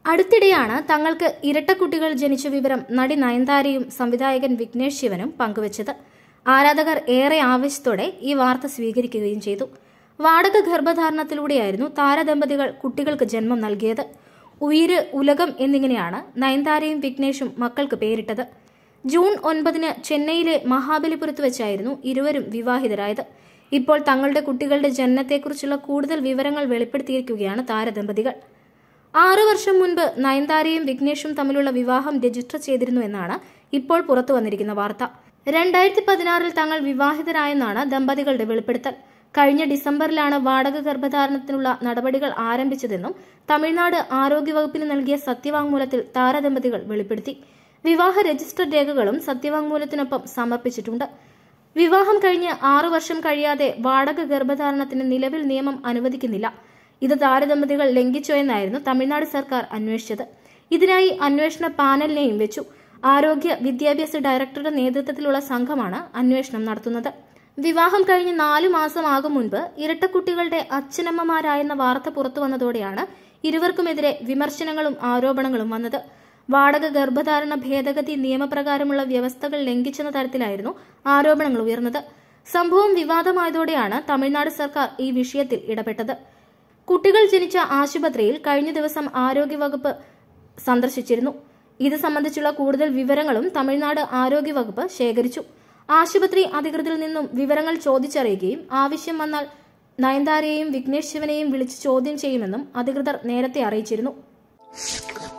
അടുത്തിടെയാണ് തങ്ങൾക്ക് ഇരട്ടക്കുട്ടികൾ ജനിച്ച വിവരം നടി നയൻതാരയും സംവിധായകൻ വിഘ്നേഷ് ശിവനും പങ്കുവച്ചത് ആരാധകർ ഏറെ ആവേശത്തോടെ ഈ വാർത്ത സ്വീകരിക്കുകയും ചെയ്തു വാടക ഗർഭധാരണത്തിലൂടെയായിരുന്നു താരദമ്പതികൾ കുട്ടികൾക്ക് ജന്മം നൽകിയത് ഉയിര് ഉലകം എന്നിങ്ങനെയാണ് നയൻതാരയും വിഘ്നേഷും മക്കൾക്ക് പേരിട്ടത് ജൂൺ ഒൻപതിന് ചെന്നൈയിലെ മഹാബലിപുരത്ത് വെച്ചായിരുന്നു ഇരുവരും വിവാഹിതരായത് ഇപ്പോൾ തങ്ങളുടെ കുട്ടികളുടെ ജനനത്തെക്കുറിച്ചുള്ള കൂടുതൽ വിവരങ്ങൾ വെളിപ്പെടുത്തിയിരിക്കുകയാണ് താരദമ്പതികൾ ആറു വർഷം മുൻപ് നയൻതാരയും വിഘ്നേഷും തമ്മിലുള്ള വിവാഹം രജിസ്റ്റർ ചെയ്തിരുന്നു എന്നാണ് ഇപ്പോൾ പുറത്തു വന്നിരിക്കുന്ന വാർത്ത രണ്ടായിരത്തി പതിനാറിൽ തങ്ങൾ വിവാഹിതരായെന്നാണ് ദമ്പതികളുടെ വെളിപ്പെടുത്തൽ കഴിഞ്ഞ ഡിസംബറിലാണ് വാടക ഗർഭധാരണത്തിനുള്ള നടപടികൾ ആരംഭിച്ചതെന്നും തമിഴ്നാട് ആരോഗ്യവകുപ്പിന് നൽകിയ സത്യവാങ്മൂലത്തിൽ താരദമ്പതികൾ വെളിപ്പെടുത്തി വിവാഹ രജിസ്റ്റർ രേഖകളും സത്യവാങ്മൂലത്തിനൊപ്പം സമർപ്പിച്ചിട്ടുണ്ട് വിവാഹം കഴിഞ്ഞ് ആറു വർഷം കഴിയാതെ വാടക ഗർഭധാരണത്തിന് നിലവിൽ നിയമം അനുവദിക്കുന്നില്ല ഇത് താരദമ്പതികൾ ലംഘിച്ചോ എന്നായിരുന്നു തമിഴ്നാട് സർക്കാർ അന്വേഷിച്ചത് ഇതിനായി അന്വേഷണ പാനലിനെയും വെച്ചു ആരോഗ്യ വിദ്യാഭ്യാസ ഡയറക്ടറുടെ നേതൃത്വത്തിലുള്ള സംഘമാണ് അന്വേഷണം നടത്തുന്നത് വിവാഹം കഴിഞ്ഞ് നാലു മാസമാകും മുൻപ് ഇരട്ടക്കുട്ടികളുടെ അച്ഛനമ്മമാരായെന്ന വാർത്ത പുറത്തു വന്നതോടെയാണ് ഇരുവർക്കുമെതിരെ വിമർശനങ്ങളും ആരോപണങ്ങളും വന്നത് വാടക ഗർഭധാരണ ഭേദഗതി നിയമപ്രകാരമുള്ള വ്യവസ്ഥകൾ ലംഘിച്ചെന്ന തരത്തിലായിരുന്നു ആരോപണങ്ങൾ ഉയർന്നത് സംഭവം വിവാദമായതോടെയാണ് തമിഴ്നാട് സർക്കാർ ഈ വിഷയത്തിൽ ഇടപെട്ടത് കുട്ടികൾ ജനിച്ച ആശുപത്രിയിൽ കഴിഞ്ഞ ദിവസം ആരോഗ്യവകുപ്പ് സന്ദർശിച്ചിരുന്നു ഇത് സംബന്ധിച്ചുള്ള കൂടുതൽ വിവരങ്ങളും തമിഴ്നാട് ആരോഗ്യവകുപ്പ് ശേഖരിച്ചു ആശുപത്രി അധികൃതരിൽ നിന്നും വിവരങ്ങൾ ചോദിച്ചറിയുകയും ആവശ്യം വന്നാൽ നയൻതാരയെയും വിഘ്നേഷ് ശിവനെയും വിളിച്ച് ചോദ്യം ചെയ്യുമെന്നും അധികൃതർ നേരത്തെ അറിയിച്ചിരുന്നു